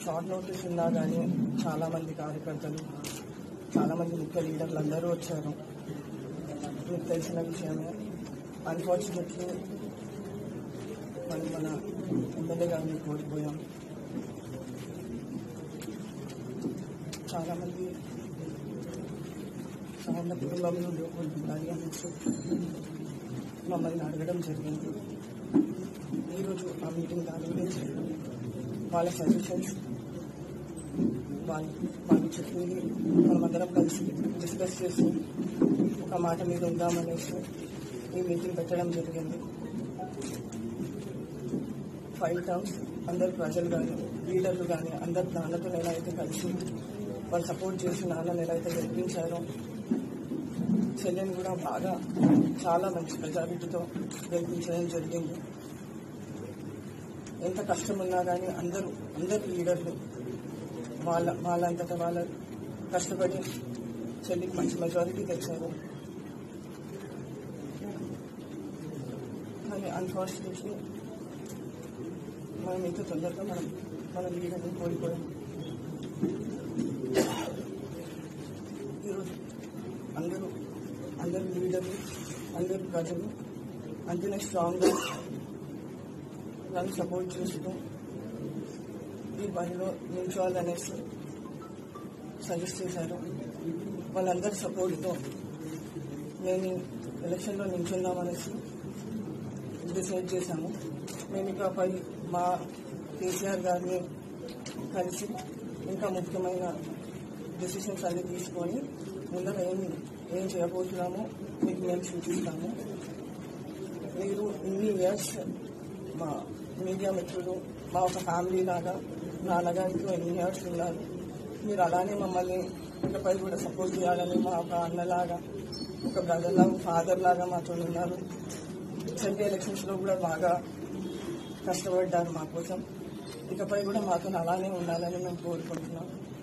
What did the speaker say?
short notice ఉన్నా కానీ చాలా మంది కార్యకర్తలు చాలా మంది ముఖ్య లీడర్లు అందరూ వచ్చారు మీకు తెలిసిన విషయమే అన్ఫార్చునేట్లీ మనం మన ఎమ్మెల్యే గారిని కోల్పోయాం చాలా మంది చాలా కుటుంబం నుండి కోల్పోయాలి అనేసి మమ్మల్ని అడగడం జరిగింది ఈరోజు ఆ మీటింగ్ దాని గురించి వాళ్ళ సజెషన్స్ వాళ్ళు వాళ్ళు చెప్పింది మనమందరం కలిసి డిస్కస్ చేసి ఒక మాట మీద ఉందామనేసి ఈ మీటింగ్ పెట్టడం జరిగింది ఫైవ్ టర్మ్స్ అందరు ప్రజలు కానీ లీడర్లు కానీ అందరు నాన్నతో ఎలా అయితే కలిసి వాళ్ళు సపోర్ట్ చేసి నాన్నని ఎలా అయితే గెలిపించారో చెల్లెని కూడా బాగా చాలా మంచి మెజారిటీతో గెలిపించడం జరిగింది ఎంత కష్టం ఉన్నా కానీ అందరూ అందరు లీడర్లు వాళ్ళ వాళ్ళంతటా వాళ్ళ కష్టపడి చెల్లికి మంచి మెజారిటీ తెచ్చారు కానీ అన్ఫార్చునేట్లీ మనం ఇంత తొందరగా మనం మన లీడర్ని కోల్పోయాం ఈరోజు అందరూ అందరు లీడర్లు అందరు ప్రజలు అంతనే స్ట్రాంగ్గా నన్ను సపోర్ట్ చేస్తూ ఈ పనిలో నిల్చోవాలనేసి సజెస్ట్ చేశారు వాళ్ళందరి సపోర్ట్తో నేను ఎలక్షన్లో నిల్చుందామనేసి డిసైడ్ చేశాము మేము ఇక పై మా కేసీఆర్ గారిని కలిసి ఇంకా ముఖ్యమైన డెసిషన్స్ అన్ని తీసుకొని ముందర ఏం ఏం చేయబోతున్నామో మీకు మేము సూచిస్తాము మీరు ఇన్ని ఇయర్స్ మా మీడియా మిత్రులు మా ఒక ఫ్యామిలీ లాగా నాన్నగారికి ఎన్ని ఇయర్స్ ఉన్నారు మీరు అలానే మమ్మల్ని ఇకపై కూడా సపోర్ట్ చేయాలని మా ఒక అన్నలాగా ఒక బ్రదర్ లాగా ఫాదర్ లాగా మాతో ఉన్నారు సెంట్రల్ ఎలక్షన్స్ లో కూడా బాగా కష్టపడ్డారు మా కోసం ఇకపై కూడా మాతో అలానే ఉండాలని మేము కోరుకుంటున్నాం